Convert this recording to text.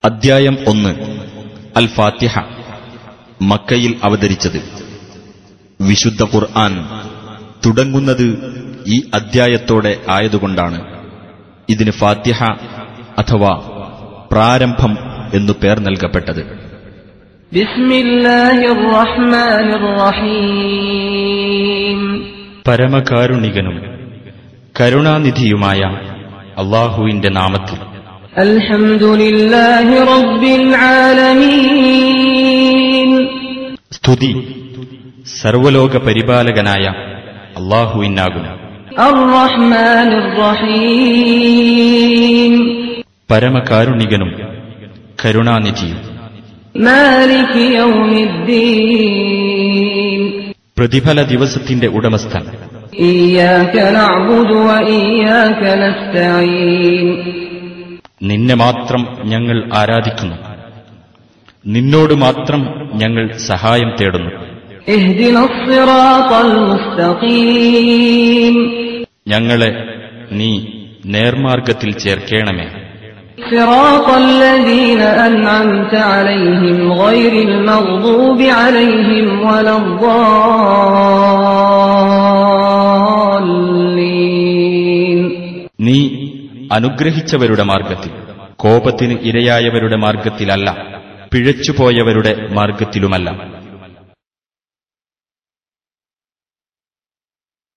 അദ്ധ്യായം ഒന്ന് അൽ ഫാത്തിഹ മക്കയിൽ അവതരിച്ചത് വിശുദ്ധ ഖുർആൻ തുടങ്ങുന്നത് ഈ അദ്ധ്യായത്തോടെ ആയതുകൊണ്ടാണ് ഇതിന് ഫാത്തിഹ അഥവാ പ്രാരംഭം എന്നു പേർ നൽകപ്പെട്ടത് بسم الله الرحمن الرحيم പരമകാരുണികനും കരുണാനിധിയുമായ അള്ളാഹുവിന്റെ നാമത്തിൽ الحمد لله رب العالمين സ്തുതി സർവലോക പരിപാലകനായ അള്ളാഹുവിനാകുന്നു الرحمن الرحيم പരമകാരുണികനും കരുണാനിധിയും مالك يوم الدين പ്രതിഫല ദിവസത്തിന്റെ ഉടമസ്ഥൻ إياك نعبد وإياك نستعين നിന്നെ മാത്രം ഞങ്ങൾ ആരാധിക്കുന്നു നിന്നോട് മാത്രം ഞങ്ങൾ സഹായം തേടുന്നു اهدنا الصراط المستقيم ഞങ്ങളെ നീ നേർമാർഗത്തിൽ ചേർക്കേണമേ صراط الذين أنعمت عليهم غير المغضوب عليهم ولا الضالين നീ അനുഗ്രഹിച്ചവരുടെ മാർഗത്തിൽ കോപത്തിന് ഇരയായവരുടെ മാർഗത്തിലല്ല പിഴച്ചുപോയവരുടെ മാർഗത്തിലുമല്ല